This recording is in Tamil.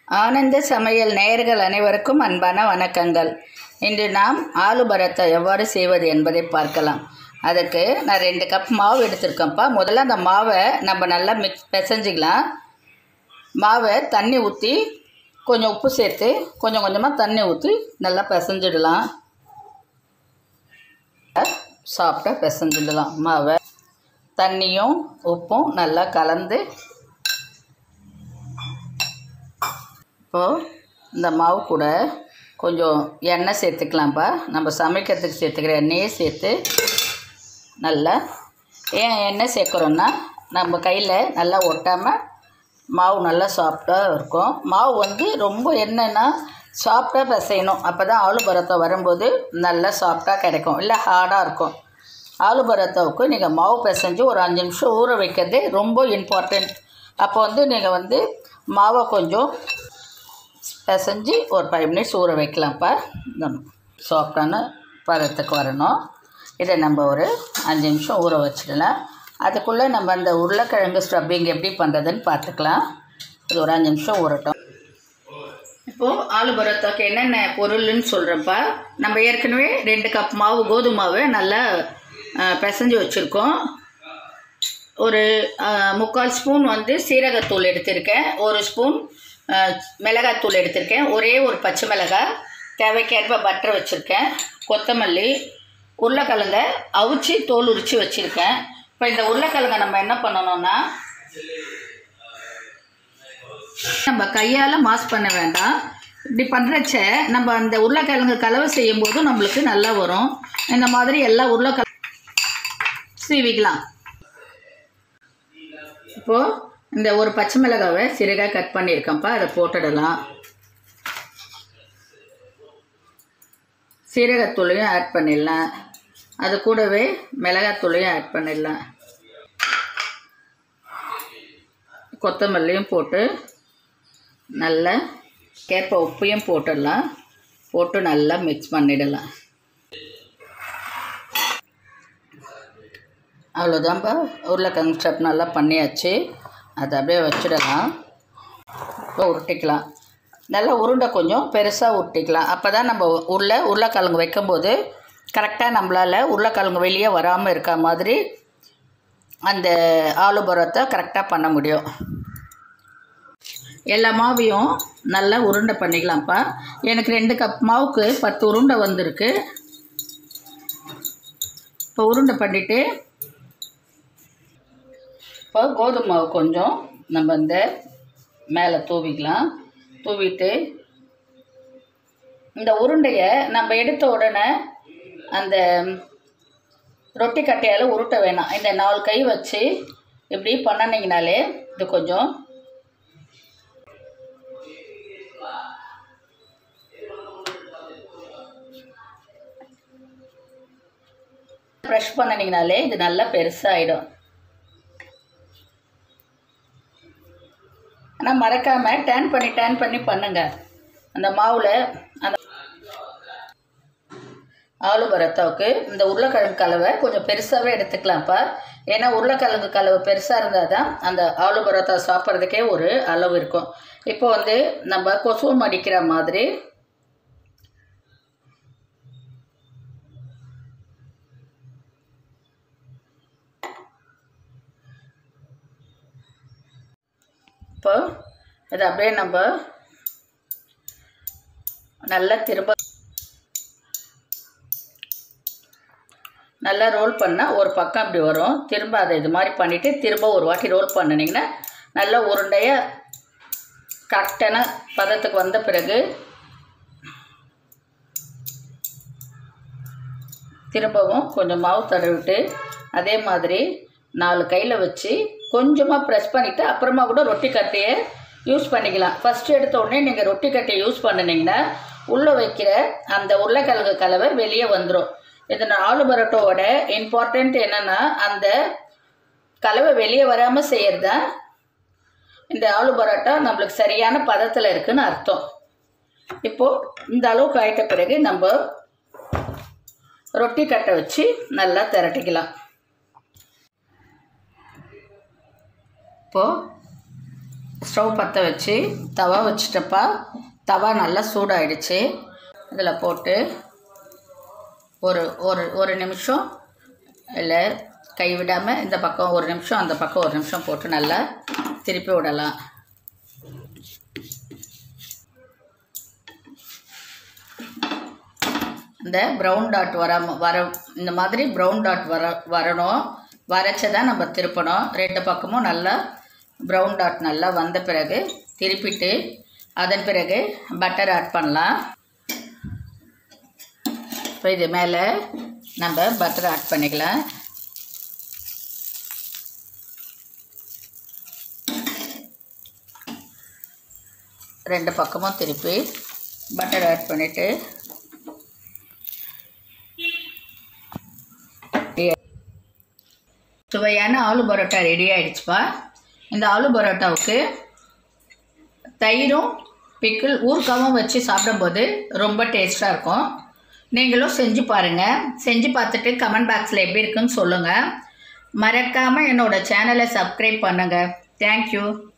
ஆனந்த சமையல் நேயர்கள் அனைவருக்கும் அன்பான வணக்கங்கள் இன்று நாம் ஆலு பரத்தை எவ்வாறு செய்வது என்பதை பார்க்கலாம் அதுக்கு நான் ரெண்டு கப் மாவு எடுத்திருக்கேன்ப்பா முதல்ல அந்த மாவை நம்ம நல்லா மிக்ஸ் பிசைஞ்சிக்கலாம் மாவை தண்ணி ஊற்றி கொஞ்சம் உப்பு சேர்த்து கொஞ்சம் கொஞ்சமாக தண்ணி ஊற்றி நல்லா பிசைஞ்சிடலாம் சாப்பிட்டா பிசைஞ்சிடலாம் மாவை தண்ணியும் உப்பும் நல்லா கலந்து இப்போது இந்த மாவு கூட கொஞ்சம் எண்ணெய் சேர்த்துக்கலாம்ப்பா நம்ம சமைக்கிறதுக்கு சேர்த்துக்கிற எண்ணெயே சேர்த்து நல்லா ஏன் எண்ணெய் சேர்க்குறோன்னா நம்ம கையில் நல்லா ஒட்டாமல் மாவு நல்லா சாஃப்டாக இருக்கும் மாவு வந்து ரொம்ப என்னென்னா சாஃப்டாக பிசையணும் அப்போ தான் ஆலு பரோட்டா வரும்போது நல்லா சாஃப்டாக கிடைக்கும் இல்லை ஹார்டாக இருக்கும் ஆலு பரோட்டாவுக்கு நீங்கள் மாவு பிசைஞ்சு ஒரு அஞ்சு நிமிஷம் ஊற வைக்கிறது ரொம்ப இம்பார்ட்டண்ட் அப்போ வந்து நீங்கள் வந்து மாவை கொஞ்சம் பிசைஞ்சு ஒரு ஃபைவ் மினிட்ஸ் ஊற வைக்கலாம்ப்பா சாஃப்டான பதத்துக்கு வரணும் இதை நம்ம ஒரு அஞ்சு நிமிஷம் ஊற வச்சிடலாம் அதுக்குள்ளே நம்ம அந்த உருளைக்கிழங்கு ஸ்டப்பிங் எப்படி பண்ணுறதுன்னு பார்த்துக்கலாம் இது ஒரு அஞ்சு நிமிஷம் ஊறட்டும் இப்போது ஆலு பரோட்டாக்கு என்னென்ன பொருள்னு சொல்கிறப்பா நம்ம ஏற்கனவே ரெண்டு கப் மாவு கோதுமை மாவு நல்லா அஹ், பிசைஞ்சு வச்சுருக்கோம் ஒரு அஹ், முக்கால் ஸ்பூன் வந்து சீரகத்தூள் எடுத்திருக்கேன் ஒரு ஸ்பூன் அஹ், மிளகாத்தூள் எடுத்திருக்கேன் ஒரே ஒரு பச்சை மிளகாய் தேவைக்கேற்ப பட்டர் வச்சுருக்கேன் கொத்தமல்லி உருளைக்கிழங்க அவிச்சு தோல் உரித்து வச்சுருக்கேன் இப்போ இந்த உருளைக்கிழங்க நம்ம என்ன பண்ணணும்னா நம்ம கையால் மாஸ் பண்ண வேண்டாம் இப்படி பண்ணுறச்ச நம்ம அந்த உருளைக்கிழங்கு கலவை செய்யும் போது நம்மளுக்கு நல்லா வரும் இந்த மாதிரி எல்லா உருளைக்கிழங்கு சீவிக்கலாம் இப்போது இந்த ஒரு பச்சை மிளகாவை சிறுகாக கட் பண்ணியிருக்கேன்ப்பா அதை போட்டுடலாம் சீரகத்தூளையும் ஆட் பண்ணிடலாம் அது கூடவே மிளகாத்தூளையும் ஆட் பண்ணிடலாம் கொத்தமல்லியும் போட்டு நல்லா கேப்ப உப்பையும் போட்டுடலாம் போட்டு நல்லா மிக்ஸ் பண்ணிடலாம் அவ்வளோதான்ப்பா உருளைக்கிழங்கு ஸ்டப் நல்லா பண்ணியாச்சு அதை அப்படியே வச்சிடலாம் இப்போ உருட்டிக்கலாம் நல்லா உருண்டை கொஞ்சம் பெருசாக உருட்டிக்கலாம் அப்போ தான் நம்ம உள்ள உருளைக்கிழங்கு வைக்கும்போது கரெக்டாக நம்மளால் உருளைக்கிழங்கு வெளியே வராமல் இருக்க மாதிரி அந்த ஆலு பரோட்டா கரெக்டாக பண்ண முடியும் எல்லா மாவையும் நல்லா உருண்டை பண்ணிக்கலாம்ப்பா எனக்கு ரெண்டு கப் மாவுக்கு பத்து உருண்டை வந்திருக்கு இப்போ உருண்டை பண்ணிவிட்டு இப்போ கோதுமை மாவு கொஞ்சம் நம்ம இந்த மேலே தூவிக்கலாம் தூவிட்டு இந்த உருண்டையை நம்ம எடுத்த உடனே அந்த ரொட்டி கட்டையால் உருட்ட வேணாம் இந்த நாலு கை வச்சு இப்படி பண்ணினீங்கனாலே இது கொஞ்சம் ப்ரெஷ் பண்ணினீங்கனாலே இது நல்லா பெருசாகிடும் ஆனால் மறக்காமல் டேன் பண்ணி டேன் பண்ணி பண்ணுங்க அந்த மாவில் அந்த ஆலு பரோட்டாவுக்கு இந்த உருளைக்கிழங்கு கலவை கொஞ்சம் பெருசாகவே எடுத்துக்கலாம்ப்பா ஏன்னா உருளைக்கிழங்கு கலவை பெருசாக இருந்தால் தான் அந்த ஆலு பரோட்டா சாப்பிட்றதுக்கே ஒரு அளவு இருக்கும் இப்போ வந்து நம்ம கொசு மடிக்கிற மாதிரி இப்போ இதை அப்படியே நம்ம நல்லா திரும்ப நல்லா ரோல் பண்ணால் ஒரு பக்கம் இப்படி வரும் திரும்ப அதை இது மாதிரி பண்ணிவிட்டு திரும்ப ஒரு வாட்டி ரோல் பண்ணினீங்கன்னா நல்லா உருண்டையாக கரெக்டான பதத்துக்கு வந்த பிறகு திரும்பவும் கொஞ்சம் மாவு தடவிட்டு அதே மாதிரி நாலு கையில் வச்சு கொஞ்சமாக ப்ரெஸ் பண்ணிவிட்டு அப்புறமா கூட ரொட்டி கட்டையை யூஸ் பண்ணிக்கலாம் ஃபஸ்ட்டு எடுத்த உடனே நீங்கள் ரொட்டி கட்டையை யூஸ் பண்ணினீங்கன்னா உள்ளே வைக்கிற அந்த உருளைக்கிழங்கு கலவை வெளியே வந்துடும் இது ஆலு பரோட்டாவோட இம்பார்ட்டண்ட் என்னென்னா அந்த கலவை வெளியே வராமல் செய்கிறது தான் இந்த ஆலு பரோட்டா நம்மளுக்கு சரியான பதத்தில் இருக்குன்னு அர்த்தம் இப்போது இந்த அளவுக்கு ஆயிட்ட பிறகு நம்ம ரொட்டி கட்டை வச்சு நல்லா திரட்டிக்கலாம் இப்போது ஸ்டவ் பற்ற வச்சு தவா வச்சுட்டப்பா தவா நல்லா சூடாயிடுச்சு இதில் போட்டு ஒரு ஒரு ஒரு நிமிஷம் இல்லை கை விடாமல் இந்த பக்கம் ஒரு நிமிஷம் அந்த பக்கம் ஒரு நிமிஷம் போட்டு நல்லா திருப்பி விடலாம் இந்த ப்ரௌன் டாட் வர வர இந்த மாதிரி ப்ரௌன் டாட் வர வரணும் வரைச்சி தான் நம்ம திருப்பணும் ரெண்டு பக்கமும் நல்லா ப்ரௌன் டாட் நல்லா வந்த பிறகு திருப்பிட்டு அதன் பிறகு பட்டர் ஆட் பண்ணலாம் இப்போ இது மேலே நம்ம பட்டர் ஆட் பண்ணிக்கலாம் ரெண்டு பக்கமும் திருப்பி பட்டர் ஆட் பண்ணிவிட்டு சுவையான ஆலு பரோட்டா ரெடி ஆயிடுச்சுப்பா இந்த ஆலு பரோட்டாவுக்கு தயிரும் பிக்கிள் ஊறுகாவும் வச்சு சாப்பிடும்போது ரொம்ப டேஸ்ட்டாக இருக்கும் நீங்களும் செஞ்சு பாருங்கள் செஞ்சு பார்த்துட்டு கமெண்ட் பாக்ஸில் எப்படி இருக்குன்னு சொல்லுங்கள் மறக்காமல் என்னோடய சேனலை சப்ஸ்கிரைப் பண்ணுங்கள் தேங்க்யூ